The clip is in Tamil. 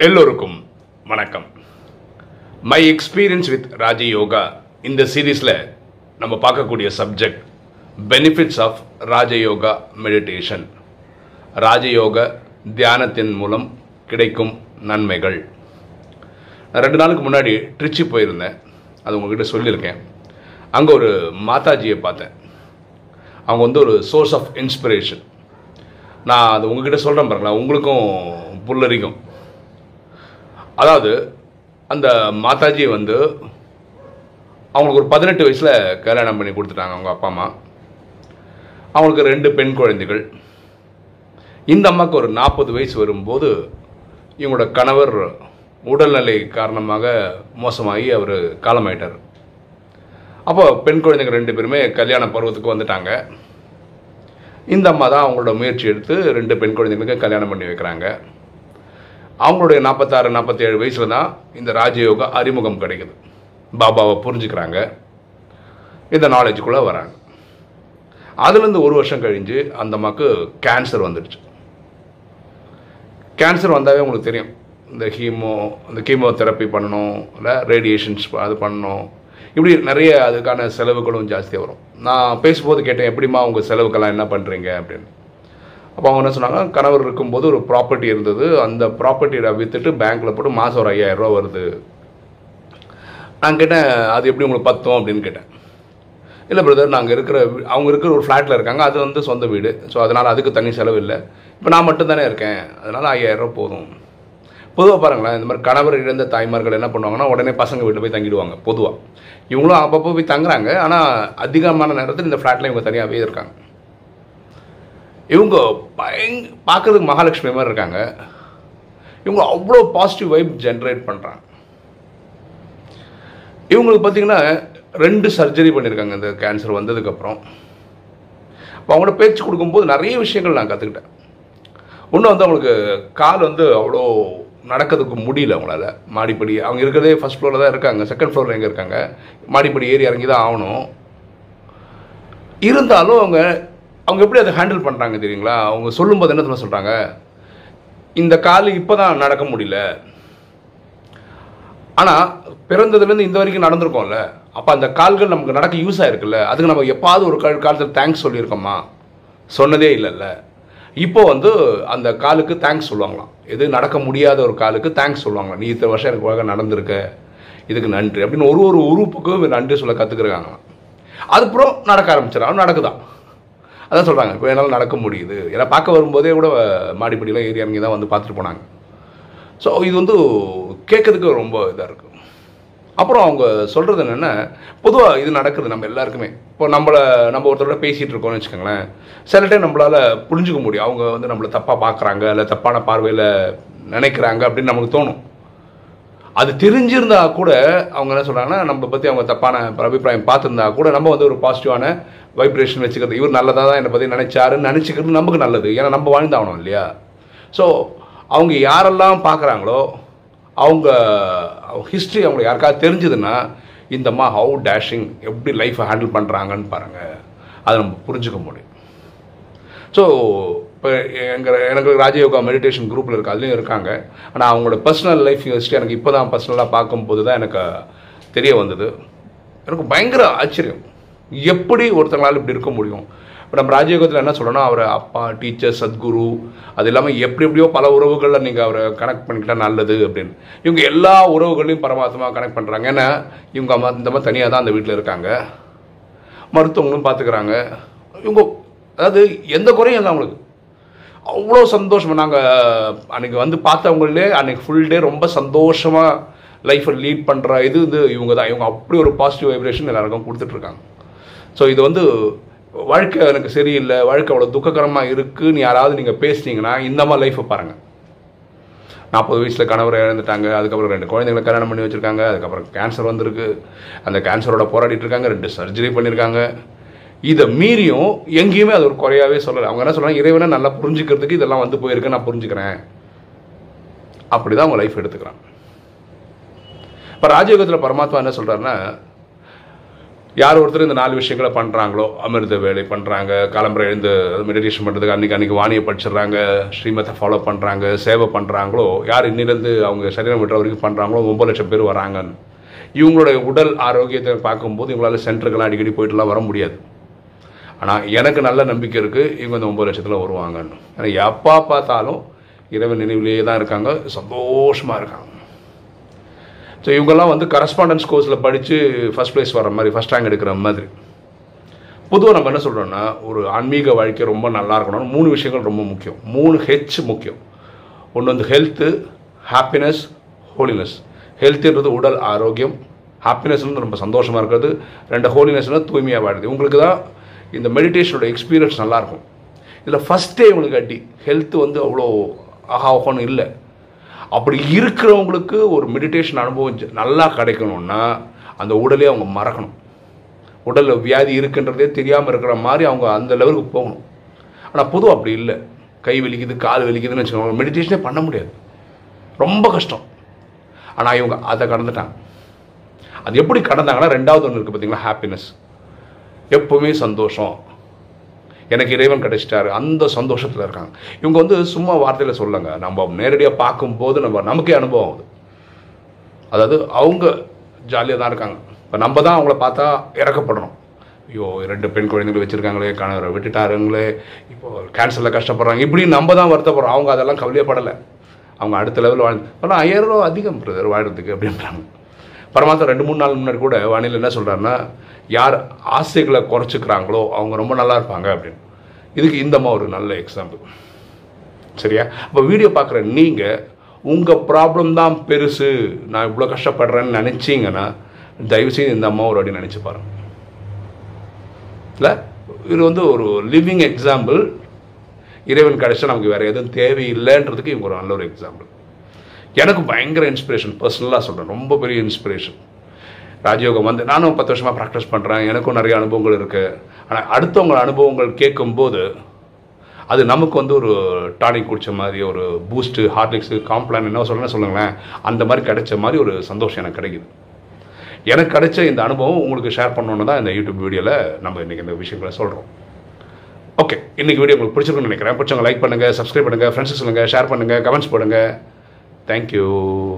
எல்லோருக்கும் வணக்கம் மை எக்ஸ்பீரியன்ஸ் வித் ராஜயோகா இந்த சீரீஸில் நம்ம பார்க்கக்கூடிய subject benefits of Rajayoga meditation ராஜயோக தியானத்தின் மூலம் கிடைக்கும் நன்மைகள் நான் ரெண்டு நாளுக்கு முன்னாடி ட்ரிச்சி போயிருந்தேன் அது உங்ககிட்ட சொல்லியிருக்கேன் அங்கே ஒரு மாதாஜியை பார்த்தேன் அவங்க வந்து ஒரு சோர்ஸ் ஆஃப் இன்ஸ்பிரேஷன் நான் அது உங்ககிட்ட சொல்கிறேன் பாருங்களேன் உங்களுக்கும் புல்லரிக்கும் அதாவது அந்த மாதாஜி வந்து அவங்களுக்கு ஒரு பதினெட்டு வயசில் கல்யாணம் பண்ணி கொடுத்துட்டாங்க அவங்க அப்பா அம்மா அவங்களுக்கு ரெண்டு பெண் குழந்தைகள் இந்த அம்மாவுக்கு ஒரு நாற்பது வயசு வரும்போது இவங்களோட கணவர் உடல்நிலை காரணமாக மோசமாகி அவர் காலமாயிட்டார் அப்போ பெண் குழந்தைங்க ரெண்டு பேருமே கல்யாண பருவத்துக்கு வந்துட்டாங்க இந்த அம்மா தான் அவங்களோட முயற்சி எடுத்து ரெண்டு பெண் குழந்தைங்களுக்கு கல்யாணம் பண்ணி வைக்கிறாங்க அவங்களுடைய நாற்பத்தாறு நாற்பத்தேழு வயசில் தான் இந்த ராஜயோகா அறிமுகம் கிடைக்குது பாபாவை புரிஞ்சுக்கிறாங்க இந்த நாலேஜுக்குள்ளே வராங்க அதுலேருந்து ஒரு வருஷம் கழிஞ்சு அந்த அம்மாவுக்கு கேன்சர் வந்துடுச்சு கேன்சர் வந்தாவே உங்களுக்கு தெரியும் இந்த ஹீமோ இந்த கீமோ தெரப்பி பண்ணணும் இல்லை ரேடியேஷன்ஸ் அது பண்ணணும் இப்படி நிறைய அதுக்கான செலவுகளும் ஜாஸ்தியாக வரும் நான் பேசும்போது கேட்டேன் எப்படிம்மா உங்கள் செலவுக்கெல்லாம் என்ன பண்ணுறீங்க அப்படின்னு அப்போ அவங்க என்ன சொன்னாங்க கணவர் இருக்கும்போது ஒரு ப்ராப்பர்ட்டி இருந்தது அந்த ப்ராப்பர்ட்டியை விற்றுட்டு பேங்க்கில் போட்டு மாதம் ஒரு ஐயாயிரம் ரூபா வருது நான் கேட்டேன் அது எப்படி உங்களுக்கு பத்தும் அப்படின்னு கேட்டேன் இல்லை பிரதர் நாங்கள் இருக்கிற வீ- அவங்க இருக்கிற ஒரு ஃப்ளாட்டில் இருக்காங்க அது வந்து சொந்த வீடு ஸோ அதனால் அதுக்கு தனி செலவு இல்லை இப்போ நான் மட்டும் தானே இருக்கேன் அதனால் ஐயாயிரம் ரூபா போதும் பொதுவாக பாருங்களேன் இந்த மாதிரி கணவர் இழந்த தாய்மார்கள் என்ன பண்ணுவாங்கன்னா உடனே பசங்க வீட்டில் போய் தங்கிடுவாங்க பொதுவாக இவங்களும் அப்பப்போ போய் தங்குறாங்க ஆனால் அதிகமான நேரத்தில் இந்த ஃப்ளாட்டில் இவங்க தனியாகவே இருக்காங்க இவங்க பயங் பார்க்கறதுக்கு மகாலட்சுமி மாதிரி இருக்காங்க இவங்க அவ்வளோ பாசிட்டிவ் வைப் ஜென்ரேட் பண்ணுறாங்க இவங்களுக்கு பார்த்தீங்கன்னா ரெண்டு சர்ஜரி பண்ணியிருக்காங்க இந்த கேன்சர் வந்ததுக்கப்புறம் அப்போ அவங்களோட பேச்சு கொடுக்கும்போது நிறைய விஷயங்கள் நான் கற்றுக்கிட்டேன் ஒன்று வந்து அவங்களுக்கு கால் வந்து அவ்வளோ நடக்கிறதுக்கு முடியல அவங்களால மாடிப்படி அவங்க இருக்கிறதே ஃபர்ஸ்ட் ஃப்ளோரில் தான் இருக்காங்க செகண்ட் ஃப்ளோரில் எங்கே இருக்காங்க மாடிப்படி ஏறி இறங்கி தான் ஆகணும் இருந்தாலும் அவங்க அவங்க எப்படி அதை ஹேண்டில் பண்ணுறாங்க தெரியுங்களா அவங்க சொல்லும்போது என்ன தெரியுமா சொல்கிறாங்க இந்த கால் இப்போ தான் நடக்க முடியல ஆனால் பிறந்ததுலேருந்து இந்த வரைக்கும் நடந்திருக்கோம்ல அப்போ அந்த கால்கள் நமக்கு நடக்க யூஸ் ஆயிருக்குல்ல அதுக்கு நம்ம எப்பாவது ஒரு கால் காலத்தில் தேங்க்ஸ் சொல்லியிருக்கோமா சொன்னதே இல்லைல்ல இப்போ வந்து அந்த காலுக்கு தேங்க்ஸ் சொல்லுவாங்களாம் எது நடக்க முடியாத ஒரு காலுக்கு தேங்க்ஸ் சொல்லுவாங்களாம் நீ இத்தனை வருஷம் எனக்கு உலக நடந்திருக்க இதுக்கு நன்றி அப்படின்னு ஒரு ஒரு உறுப்புக்கும் நன்றி சொல்ல கற்றுக்குறாங்களாம் அதுக்கப்புறம் நடக்க ஆரம்பிச்சிடறாங்க நடக்குதான் அதான் சொல்கிறாங்க இப்போ என்னால் நடக்க முடியுது ஏன்னா பார்க்க வரும்போதே கூட மாடிப்படியெல்லாம் ஏறி இறங்கி தான் வந்து பார்த்துட்டு போனாங்க ஸோ இது வந்து கேட்கறதுக்கு ரொம்ப இதாக இருக்கும் அப்புறம் அவங்க சொல்கிறது என்னென்னா பொதுவாக இது நடக்குது நம்ம எல்லாருக்குமே இப்போ நம்மளை நம்ம ஒருத்தரோட பேசிகிட்டு இருக்கோம்னு வச்சுக்கோங்களேன் சில டைம் நம்மளால் புரிஞ்சுக்க முடியும் அவங்க வந்து நம்மளை தப்பாக பார்க்குறாங்க இல்லை தப்பான பார்வையில் நினைக்கிறாங்க அப்படின்னு நமக்கு தோணும் அது தெரிஞ்சிருந்தா கூட அவங்க என்ன சொல்கிறாங்கன்னா நம்ம பற்றி அவங்க தப்பான அபிப்பிராயம் பார்த்துருந்தா கூட நம்ம வந்து ஒரு பாசிட்டிவான வைப்ரேஷன் வச்சுக்கிறது இவர் நல்லதாக தான் என்னை பற்றி நினைச்சாருன்னு நினச்சிக்கிறது நமக்கு நல்லது ஏன்னா நம்ம வாழ்ந்தாகணும் இல்லையா ஸோ அவங்க யாரெல்லாம் பார்க்குறாங்களோ அவங்க ஹிஸ்ட்ரி அவங்களுக்கு யாருக்காவது தெரிஞ்சதுன்னா இந்தம்மா ஹவு டேஷிங் எப்படி லைஃப்பை ஹேண்டில் பண்ணுறாங்கன்னு பாருங்கள் அதை நம்ம புரிஞ்சுக்க முடியும் ஸோ இப்போ எங்கள் எனக்கு ராஜயோகா மெடிடேஷன் குரூப்பில் இருக்கு அதுலேயும் இருக்காங்க ஆனால் அவங்களோட பர்சனல் லைஃப் ஹிஸ்ட்ரி எனக்கு இப்போ தான் பர்சனலாக பார்க்கும்போது தான் எனக்கு தெரிய வந்தது எனக்கு பயங்கர ஆச்சரியம் எப்படி ஒருத்தங்களால் இப்படி இருக்க முடியும் இப்போ நம்ம ராஜயோகத்தில் என்ன சொல்லணும்னா அவர் அப்பா டீச்சர் சத்குரு அது இல்லாமல் எப்படி எப்படியோ பல உறவுகளில் நீங்கள் அவரை கனெக்ட் பண்ணிக்கிட்டா நல்லது அப்படின்னு இவங்க எல்லா உறவுகளையும் பரமாத்மா கனெக்ட் பண்ணுறாங்க ஏன்னா இவங்க அம்மா இந்த மாதிரி தனியாக தான் அந்த வீட்டில் இருக்காங்க மருத்துவங்களும் பார்த்துக்கிறாங்க இவங்க அதாவது எந்த குறையும் இல்லை அவங்களுக்கு அவ்வளோ சந்தோஷமா நாங்கள் அன்னைக்கு வந்து பார்த்தவங்களே அன்னைக்கு ஃபுல் டே ரொம்ப சந்தோஷமாக லைஃப்பை லீட் பண்ணுற இது வந்து இவங்க தான் இவங்க அப்படி ஒரு பாசிட்டிவ் வைப்ரேஷன் எல்லாருக்கும் கொடுத்துட்ருக்காங்க ஸோ இது வந்து வாழ்க்கை எனக்கு சரியில்லை வாழ்க்கை அவ்வளோ துக்ககரமாக இருக்குன்னு யாராவது நீங்கள் பேசுனீங்கன்னா இந்த மாதிரி லைஃப்பை பாருங்கள் நாற்பது வயசில் கணவர் இழந்துட்டாங்க அதுக்கப்புறம் ரெண்டு குழந்தைங்களை கல்யாணம் பண்ணி வச்சுருக்காங்க அதுக்கப்புறம் கேன்சர் வந்திருக்கு அந்த கேன்சரோட போராடிட்டு இருக்காங்க ரெண்டு சர்ஜரி பண்ணியிருக்காங்க இதை மீறியும் எங்கேயுமே அது ஒரு குறையாவே சொல்லலை அவங்க என்ன சொல்கிறாங்க இறைவனை நல்லா புரிஞ்சுக்கிறதுக்கு இதெல்லாம் வந்து போயிருக்கு நான் புரிஞ்சுக்கிறேன் அப்படி தான் அவங்க லைஃப் எடுத்துக்கிறாங்க இப்போ ராஜயோகத்தில் பரமாத்மா என்ன சொல்கிறாருன்னா யார் ஒருத்தர் இந்த நாலு விஷயங்களை பண்ணுறாங்களோ அமிர்த வேலை பண்ணுறாங்க காலம்பரை எழுந்து மெடிடேஷன் பண்ணுறதுக்கு அன்றைக்கி அன்றைக்கி வாணியை படிச்சிடுறாங்க ஸ்ரீமத்தை ஃபாலோ பண்ணுறாங்க சேவை பண்ணுறாங்களோ யார் இன்னிலேருந்து அவங்க சரீரம் விட்டுற வரைக்கும் பண்ணுறாங்களோ ஒம்பது லட்சம் பேர் வராங்கன்னு இவங்களுடைய உடல் ஆரோக்கியத்தை பார்க்கும்போது இவங்களால சென்டருக்கெல்லாம் அடிக்கடி போயிட்டுலாம் வர முடியாது ஆனால் எனக்கு நல்ல நம்பிக்கை இருக்குது இவங்க இந்த ஒம்பது லட்சத்தில் வருவாங்கன்னு ஏன்னா எப்போ பார்த்தாலும் இறைவன் நினைவிலேயே தான் இருக்காங்க சந்தோஷமாக இருக்காங்க ஸோ இவங்கெல்லாம் வந்து கரஸ்பாண்டன்ஸ் கோர்ஸில் படித்து ஃபஸ்ட் ப்ரைஸ் வர மாதிரி ஃபஸ்ட் ரேங்க் எடுக்கிற மாதிரி பொதுவாக நம்ம என்ன சொல்கிறோன்னா ஒரு ஆன்மீக வாழ்க்கை ரொம்ப நல்லா இருக்கணும்னு மூணு விஷயங்கள் ரொம்ப முக்கியம் மூணு ஹெச் முக்கியம் ஒன்று வந்து ஹெல்த்து ஹாப்பினஸ் ஹோலினஸ் ஹெல்த்துன்றது உடல் ஆரோக்கியம் ஹாப்பினஸ்ன்றது ரொம்ப சந்தோஷமாக இருக்கிறது ரெண்டு ஹோலினஸ்னால் தூய்மையாக வாடுது உங்களுக்கு தான் இந்த மெடிடேஷனோட எக்ஸ்பீரியன்ஸ் நல்லாயிருக்கும் இதில் ஃபஸ்ட்டே உங்களுக்கு அடி ஹெல்த் வந்து அவ்வளோ ஆஹா ஓஹோன்னு இல்லை அப்படி இருக்கிறவங்களுக்கு ஒரு மெடிடேஷன் அனுபவம் ஜ- நல்லா கிடைக்கணும்னா அந்த உடலே அவங்க மறக்கணும் உடலில் வியாதி இருக்குன்றதே தெரியாமல் இருக்கிற மாதிரி அவங்க அந்த லெவலுக்கு போகணும் ஆனால் பொதுவாக அப்படி இல்லை கை வலிக்குது கால் வலிக்குதுன்னு வச்சுக்கோங்க மெடிடேஷனே பண்ண முடியாது ரொம்ப கஷ்டம் ஆனால் இவங்க அதை கடந்துட்டாங்க அது எப்படி கடந்தாங்கன்னா ரெண்டாவது ஒன்று இருக்குது பார்த்தீங்களா ஹாப்பினஸ் எப்பவுமே சந்தோஷம் எனக்கு இறைவன் கிடைச்சிட்டாரு அந்த சந்தோஷத்தில் இருக்காங்க இவங்க வந்து சும்மா வார்த்தையில் சொல்லுங்க நம்ம நேரடியாக பார்க்கும்போது நம்ம நமக்கே அனுபவம் ஆகுது அதாவது அவங்க ஜாலியாக தான் இருக்காங்க இப்போ நம்ம தான் அவங்கள பார்த்தா இறக்கப்படுறோம் ஐயோ ரெண்டு பெண் குழந்தைகள் வச்சுருக்காங்களே கணவரை விட்டுட்டாருங்களே இப்போ கேன்சரில் கஷ்டப்படுறாங்க இப்படி நம்ம தான் வருத்தப்படுறோம் அவங்க அதெல்லாம் கவலையப்படலை அவங்க அடுத்த லெவலில் வாழ்ந்து ஆனால் ஐயாயிரம் ரூபா அதிகம் பிரதர் வாழ்றதுக்கு அப்படின்றாங்க பரமாத்மா ரெண்டு மூணு நாள் முன்னாடி கூட வானிலை என்ன சொல்கிறாருன்னா யார் ஆசைகளை குறைச்சிக்கிறாங்களோ அவங்க ரொம்ப நல்லா இருப்பாங்க அப்படின்னு இதுக்கு இந்த அம்மா ஒரு நல்ல எக்ஸாம்பிள் சரியா அப்போ வீடியோ பார்க்குற நீங்கள் உங்கள் ப்ராப்ளம் தான் பெருசு நான் இவ்வளோ கஷ்டப்படுறேன்னு நினச்சிங்கன்னா தயவுசெய்து இந்த அம்மா ஒரு வாட்டி நினச்சி பாருங்க இல்லை இது வந்து ஒரு லிவிங் எக்ஸாம்பிள் இறைவன் கிடைச்சா நமக்கு வேறு எதுவும் தேவையில்லைன்றதுக்கு இவங்க ஒரு நல்ல ஒரு எக்ஸாம்பிள் எனக்கு பயங்கர இன்ஸ்பிரேஷன் பர்சனலாக சொல்கிறேன் ரொம்ப பெரிய இன்ஸ்பிரேஷன் ராஜயோகம் வந்து நானும் பத்து வருஷமாக ப்ராக்டிஸ் பண்ணுறேன் எனக்கும் நிறைய அனுபவங்கள் இருக்குது ஆனால் அடுத்தவங்க அனுபவங்கள் கேட்கும்போது அது நமக்கு வந்து ஒரு டானிக் குடிச்ச மாதிரி ஒரு பூஸ்ட்டு ஹார்லிக்ஸு காம்ப்ளான் என்ன சொல்லணும்னு சொல்லுங்களேன் அந்த மாதிரி கிடைச்ச மாதிரி ஒரு சந்தோஷம் எனக்கு கிடைக்குது எனக்கு கிடைச்ச இந்த அனுபவம் உங்களுக்கு ஷேர் பண்ணணுன்னு தான் இந்த யூடியூப் வீடியோவில் நம்ம இன்றைக்கி இந்த விஷயங்களை சொல்கிறோம் ஓகே இன்னைக்கு வீடியோ உங்களுக்கு பிடிச்சிருக்குன்னு நினைக்கிறேன் பிடிச்சவங்க லைக் பண்ணுங்கள் சப்ஸ்கிரைப் பண்ணுங்கள் ஃப்ரெண்ட்ஸ் சொல்லுங்கள் ஷேர் பண்ணுங்கள் கமெண்ட்ஸ் போடுங்க தேங்க்யூ